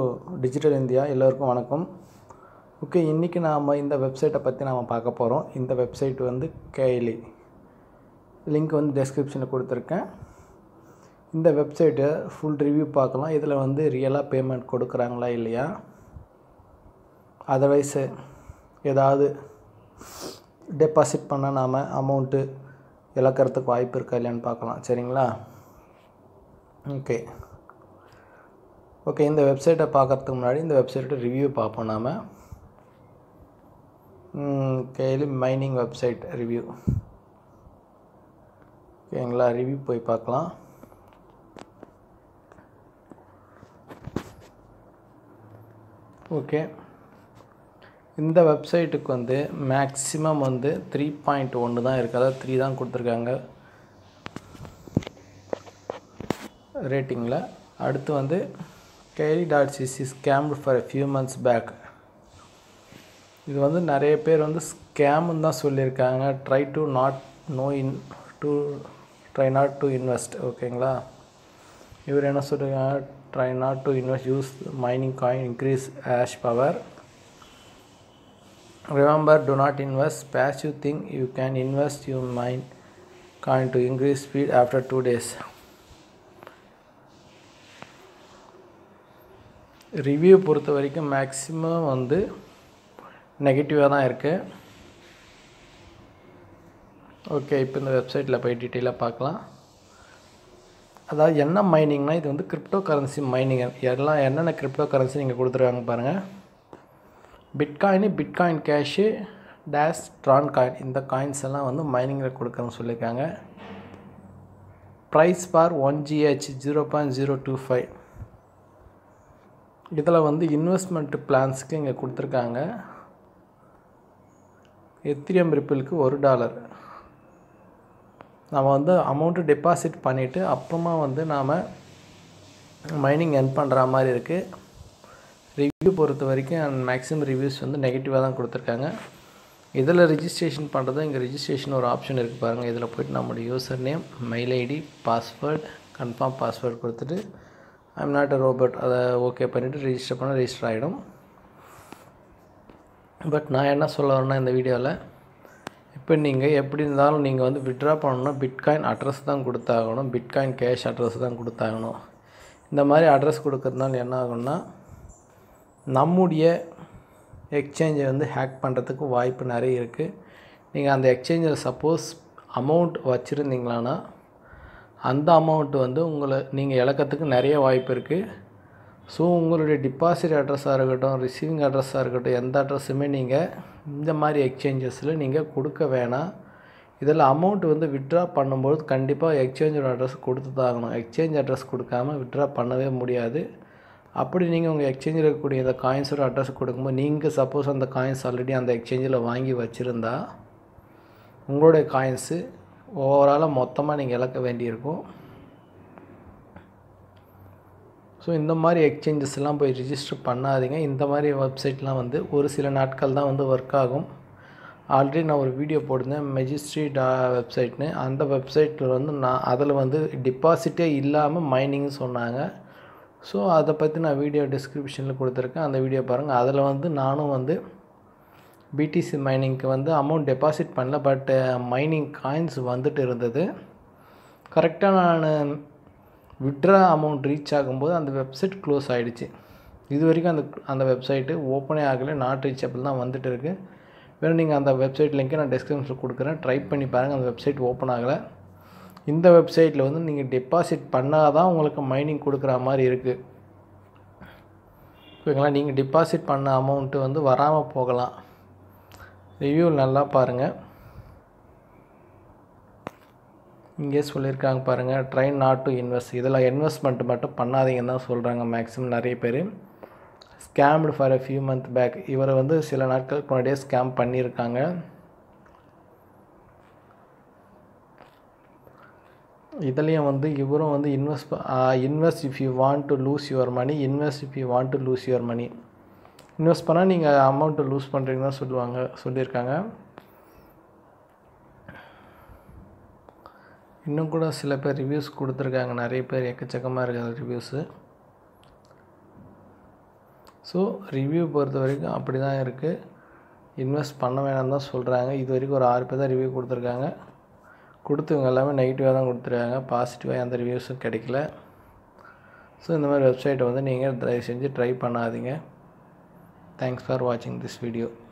digital India எல்லோருக்கும் வணக்கம் okay இன்றைக்கி நாம் இந்த வெப்சைட்டை பற்றி நாம் பார்க்க போகிறோம் இந்த வெப்சைட் வந்து கேஎலி லிங்க் வந்து டெஸ்கிரிப்ஷனில் கொடுத்துருக்கேன் இந்த வெப்சைட்டை ஃபுல் ரிவ்யூ பார்க்கலாம் இதில் வந்து ரியலாக பேமெண்ட் கொடுக்குறாங்களா இல்லையா அதர்வைஸ் ஏதாவது டெபாசிட் பண்ணால் நாம் அமௌண்ட்டு இழக்கிறதுக்கு வாய்ப்பு இருக்கா இல்லையான்னு பார்க்கலாம் சரிங்களா ஓகே ஓகே இந்த வெப்சைட்டை பார்க்கறதுக்கு முன்னாடி இந்த வெப்சைட்டோட ரிவ்யூ பார்ப்போம் நாம் கேலி மைனிங் வெப்சைட் ரிவ்யூ ஓகேங்களா ரிவ்யூ போய் பார்க்கலாம் ஓகே இந்த வெப்சைட்டுக்கு வந்து மேக்ஸிமம் வந்து த்ரீ பாயிண்ட் ஒன்று தான் இருக்குது அதாவது த்ரீ தான் கொடுத்துருக்காங்க ரேட்டிங்கில் அடுத்து வந்து கேலி dot CC scammed for few months back இது வந்து நிறைய பேர் வந்து ஸ்கேம்னு தான் சொல்லியிருக்காங்க try to not know in to try not to invest ஓகேங்களா இவர் என்ன சொல்லியிருக்காங்க try not to invest use mining coin increase hash power remember to not invest passive thing you can invest you mine coin to increase speed after two days review பொறுத்த வரைக்கும் maximum வந்து நெகட்டிவாக தான் இருக்குது ஓகே இப்போ இந்த வெப்சைட்டில் போய் டீட்டெயிலாக பார்க்கலாம் அதாவது என்ன மைனிங்னா இது வந்து கிரிப்டோ கரன்சி மைனிங் எல்லாம் என்னென்ன கிரிப்டோ கரன்சி நீங்கள் கொடுத்துருக்காங்க பாருங்கள் bitcoin bitcoin cash dash tron coin இந்த காயின்ஸ் எல்லாம் வந்து மைனிங்கில் கொடுக்குறேன்னு சொல்லியிருக்காங்க price for one GH zero point zero two five இதில் வந்து இன்வெஸ்ட்மெண்ட் பிளான்ஸுக்கு இங்கே கொடுத்துருக்காங்க எத்திரியம் ரிப்பிளுக்கு ஒரு டாலர் நம்ம வந்து அமௌண்ட்டு டெபாசிட் பண்ணிவிட்டு அப்புறமா வந்து நாம் மைனிங் என் பண்ணுற மாதிரி இருக்குது ரிவ்யூ பொறுத்த வரைக்கும் மேக்ஸிமம் ரிவ்யூஸ் வந்து நெகட்டிவாக தான் கொடுத்துருக்காங்க இதில் ரிஜிஸ்ட்ரேஷன் பண்ணுறது இங்கே ரிஜிஸ்ட்ரேஷன் ஒரு ஆப்ஷன் இருக்குது பாருங்கள் இதில் போய்ட்டு நம்மளுடைய user name mail ID password confirm password கொடுத்துட்டு ஐம் நாட் அ ரோபோட் அதை ஓகே பண்ணிவிட்டு ரிஜிஸ்டர் பண்ண ரிஜிஸ்டர் ஆகிடும் பட் நான் என்ன சொல்ல வரேன்னா இந்த வீடியோவில் இப்போ நீங்கள் எப்படி இருந்தாலும் நீங்கள் வந்து விட்ரா பண்ணணும்னா பிட்காயின் அட்ரஸ் தான் கொடுத்தாகணும் பிட்காயின் கேஷ் அட்ரஸ் தான் கொடுத்தாகணும் இந்த மாதிரி அட்ரஸ் கொடுக்கறதுனால என்ன ஆகும்னா நம்முடைய எக்ஸ்சேஞ்சை வந்து ஹேக் பண்ணுறதுக்கு வாய்ப்பு நிறைய இருக்குது நீங்கள் அந்த எக்ஸ்சேஞ்சில் சப்போஸ் அமௌண்ட் வச்சுருந்தீங்களான்னா அந்த அமௌண்ட் வந்து உங்களை நீங்கள் இழக்கிறதுக்கு நிறைய வாய்ப்பு இருக்குது ஸோ உங்களுடைய டிபாசிட் அட்ரஸாக இருக்கட்டும் ரிசீவிங் அட்ரஸாக இருக்கட்டும் எந்த அட்ரஸுமே நீங்கள் இந்த மாதிரி எக்ஸ்சேஞ்சஸில் நீங்கள் கொடுக்க வேணாம் இதில் அமௌண்ட் வந்து விட்ரா பண்ணும்போது கண்டிப்பாக எக்ஸ்சேஞ்சோட அட்ரஸ் கொடுத்து தான் ஆகணும் எக்ஸ்சேஞ்ச் அட்ரஸ் கொடுக்காம விட்ரா பண்ணவே முடியாது அப்படி நீங்கள் உங்கள் எக்ஸ்சேஞ்சில் இருக்கக்கூடிய இந்த காயின்ஸோட அட்ரஸ் கொடுக்கும்போது நீங்கள் சப்போஸ் அந்த காயின்ஸ் ஆல்ரெடி அந்த எக்ஸ்சேஞ்சில் வாங்கி வச்சுருந்தா உங்களுடைய காயின்ஸு ஓவராலாக மொத்தமாக நீங்கள் இழக்க வேண்டியிருக்கும் ஸோ இந்த மாதிரி எக்ஸ்சேஞ்சஸ் எல்லாம் போய் ரிஜிஸ்டர் பண்ணாதீங்க இந்த மாதிரி வெப்சைட்லாம் வந்து ஒரு சில நாட்கள் தான் வந்து ஒர்க் ஆகும் ஆல்ரெடி நான் ஒரு வீடியோ போட்டிருந்தேன் மெஜிஸ்ட்ரி டா வெப்சைட்னு அந்த வெப்சைட்டில் வந்து நான் அதில் வந்து டிபாசிட்டே இல்லாமல் மைனிங்னு சொன்னாங்க ஸோ அதை பற்றி நான் வீடியோ டிஸ்கிரிப்ஷனில் கொடுத்துருக்கேன் அந்த வீடியோ பாருங்கள் அதில் வந்து நானும் வந்து பிடிசி மைனிங்க்கு வந்து அமௌண்ட் டெபாசிட் பண்ணல பட் மைனிங் காயின்ஸ் வந்துட்டு இருந்தது கரெக்டாக நான் விட்ரா அமௌண்ட் ரீச் ஆகும்போது அந்த வெப்சைட் க்ளோஸ் ஆகிடுச்சு இது வரைக்கும் அந்த அந்த வெப்சைட்டு ஓப்பனே ஆகலை நாட் ரீச்சபிள் தான் வந்துட்டு இருக்குது வேணும் நீங்கள் அந்த வெப்சைட் லிங்க்கை நான் டிஸ்கிரிப்ஷனில் கொடுக்குறேன் ட்ரை பண்ணி பாருங்கள் அந்த வெப்சைட் ஓப்பன் ஆகலை இந்த வெப்சைட்டில் வந்து நீங்கள் டெபாசிட் பண்ணால் தான் உங்களுக்கு மைனிங் கொடுக்குற மாதிரி இருக்குது ஓகேங்களா நீங்கள் டெபாசிட் பண்ண அமௌண்ட்டு வந்து வராமல் போகலாம் ரிவ்யூ நல்லா பாருங்கள் இங்கே சொல்லியிருக்காங்க பாருங்கள் ட்ரைன் நாட் டு இன்வெஸ்ட் இதில் இன்வெஸ்ட்மெண்ட் மட்டும் பண்ணாதீங்கன்னு தான் சொல்கிறாங்க மேக்ஸிமம் நிறைய பேர் scammed for a few month back இவரை வந்து சில நாட்களுக்கு முன்னாடியே ஸ்கேம் பண்ணியிருக்காங்க இதுலேயும் வந்து இவரும் வந்து invest invest if you want to lose your money invest if you want to lose your money invest பண்ணால் நீங்கள் அமௌண்ட்டை லூஸ் பண்ணுறீங்கன்னு தான் சொல்லுவாங்க சொல்லியிருக்காங்க இன்னும் கூட சில பேர் ரிவ்யூஸ் கொடுத்துருக்காங்க நிறைய பேர் எக்கச்சக்கமாக இருக்குது ரிவ்யூஸு ஸோ ரிவ்யூ பொறுத்த வரைக்கும் அப்படி தான் இருக்குது இன்வெஸ்ட் பண்ண வேணாம்னு தான் சொல்கிறாங்க இது வரைக்கும் ஒரு ஆறு பேர் தான் ரிவ்யூ கொடுத்துருக்காங்க கொடுத்தவங்க எல்லாமே நெகட்டிவாக தான் கொடுத்துருக்காங்க பாசிட்டிவாக எந்த ரிவ்யூஸும் கிடைக்கல ஸோ இந்த மாதிரி வெப்சைட்டை வந்து நீங்கள் தயவு செஞ்சு ட்ரை பண்ணாதீங்க தேங்க்ஸ் ஃபார் வாட்சிங் திஸ் வீடியோ